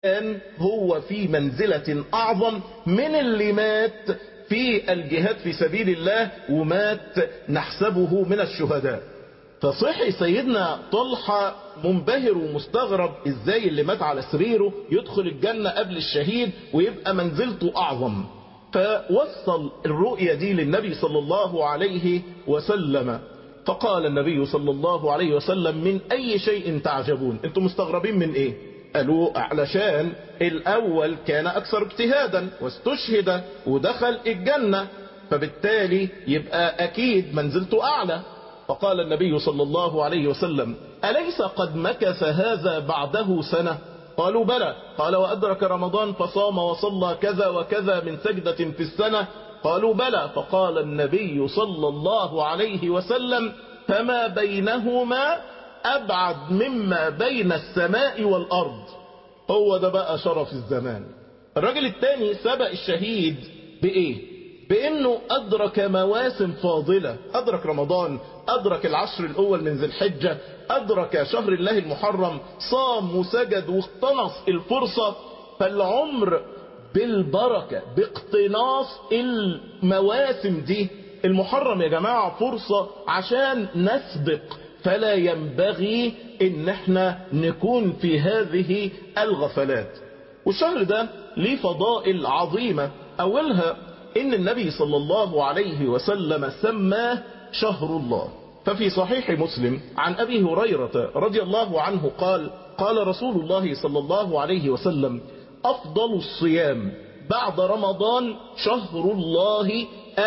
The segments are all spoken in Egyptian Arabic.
كان هو في منزلة أعظم من اللي مات في الجهاد في سبيل الله ومات نحسبه من الشهداء فصحي سيدنا طلحة منبهر ومستغرب ازاي اللي مات على سريره يدخل الجنة قبل الشهيد ويبقى منزلته أعظم فوصل الرؤية دي للنبي صلى الله عليه وسلم فقال النبي صلى الله عليه وسلم من أي شيء تعجبون انتم مستغربين من ايه قالوا علشان الأول كان أكثر اجتهادا واستشهد ودخل الجنة فبالتالي يبقى أكيد منزلته أعلى فقال النبي صلى الله عليه وسلم أليس قد مكث هذا بعده سنة قالوا بلى قال وأدرك رمضان فصام وصلى كذا وكذا من سجدة في السنة قالوا بلى فقال النبي صلى الله عليه وسلم فما بينهما أبعد مما بين السماء والأرض هو ده بقى شرف الزمان الراجل الثاني سبق الشهيد بإيه بأنه أدرك مواسم فاضلة أدرك رمضان أدرك العشر الأول من ذي الحجة أدرك شهر الله المحرم صام وسجد واقتنص الفرصة فالعمر بالبركة باقتناص المواسم دي المحرم يا جماعة فرصة عشان نسبق فلا ينبغي ان احنا نكون في هذه الغفلات والشهر ده ليه فضائل عظيمة اولها ان النبي صلى الله عليه وسلم سماه شهر الله ففي صحيح مسلم عن ابي هريرة رضي الله عنه قال قال رسول الله صلى الله عليه وسلم افضل الصيام بعد رمضان شهر الله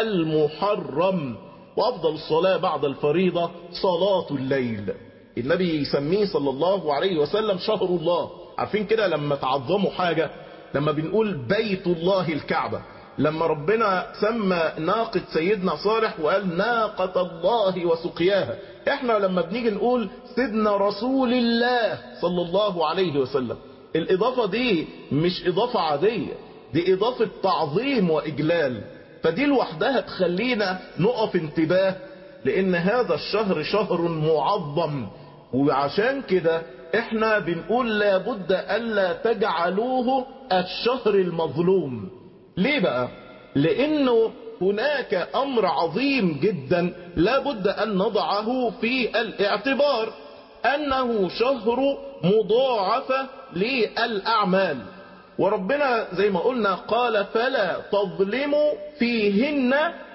المحرم وأفضل الصلاة بعد الفريضة صلاة الليل النبي يسميه صلى الله عليه وسلم شهر الله عارفين كده لما تعظموا حاجة لما بنقول بيت الله الكعبة لما ربنا سمى ناقة سيدنا صالح وقال ناقة الله وسقياها احنا لما بنيجي نقول سيدنا رسول الله صلى الله عليه وسلم الإضافة دي مش إضافة عادية دي إضافة تعظيم وإجلال فدي لوحدها تخلينا نقف انتباه لان هذا الشهر شهر معظم وعشان كده احنا بنقول لابد الا تجعلوه الشهر المظلوم ليه بقى لانه هناك امر عظيم جدا لابد ان نضعه في الاعتبار انه شهر مضاعفة للاعمال وربنا زي ما قلنا قال فلا تظلموا فيهن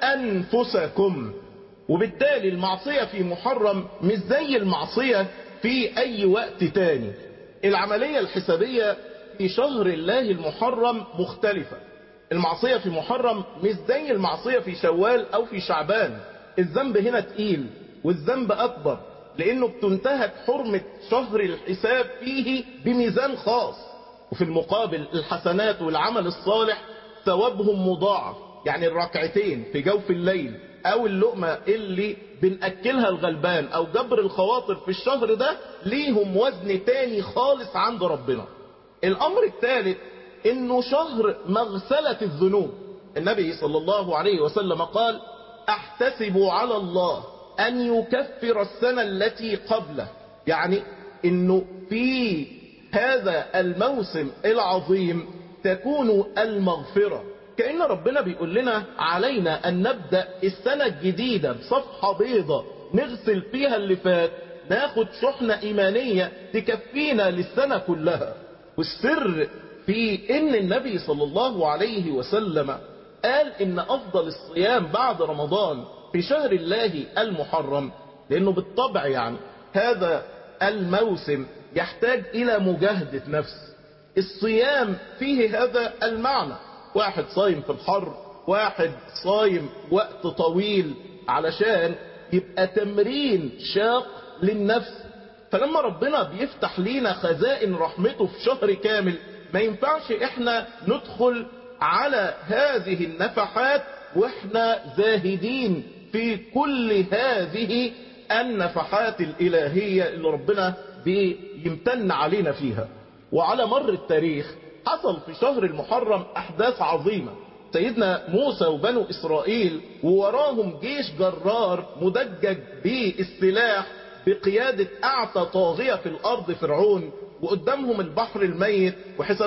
أنفسكم وبالتالي المعصية في محرم مش زي المعصية في أي وقت تاني العملية الحسابية في شهر الله المحرم مختلفة المعصية في محرم مش زي المعصية في شوال أو في شعبان الذنب هنا تقيل والذنب أكبر لأنه بتنتهك حرمة شهر الحساب فيه بميزان خاص وفي المقابل الحسنات والعمل الصالح ثوابهم مضاعف يعني الركعتين في جوف الليل او اللقمة اللي بنأكلها الغلبان او جبر الخواطر في الشهر ده ليهم وزن تاني خالص عند ربنا الامر الثالث انه شهر مغسلة الذنوب النبي صلى الله عليه وسلم قال احتسب على الله ان يكفر السنة التي قبله يعني انه في هذا الموسم العظيم تكون المغفرة كأن ربنا بيقول لنا علينا أن نبدأ السنة الجديدة بصفحة بيضة نغسل فيها اللي فات ناخد شحنة إيمانية تكفينا للسنة كلها والسر في إن النبي صلى الله عليه وسلم قال إن أفضل الصيام بعد رمضان في شهر الله المحرم لأنه بالطبع يعني هذا الموسم يحتاج إلى مجاهدة نفس الصيام فيه هذا المعنى واحد صايم في الحر واحد صايم وقت طويل علشان يبقى تمرين شاق للنفس فلما ربنا بيفتح لينا خزائن رحمته في شهر كامل ما ينفعش احنا ندخل على هذه النفحات واحنا زاهدين في كل هذه النفحات الإلهية اللي ربنا بيمتن علينا فيها وعلى مر التاريخ حصل في شهر المحرم أحداث عظيمة سيدنا موسى وبنو إسرائيل ووراهم جيش جرار مدجج بالسلاح بقيادة أعتى طاغية في الأرض فرعون وقدامهم البحر الميت وحساب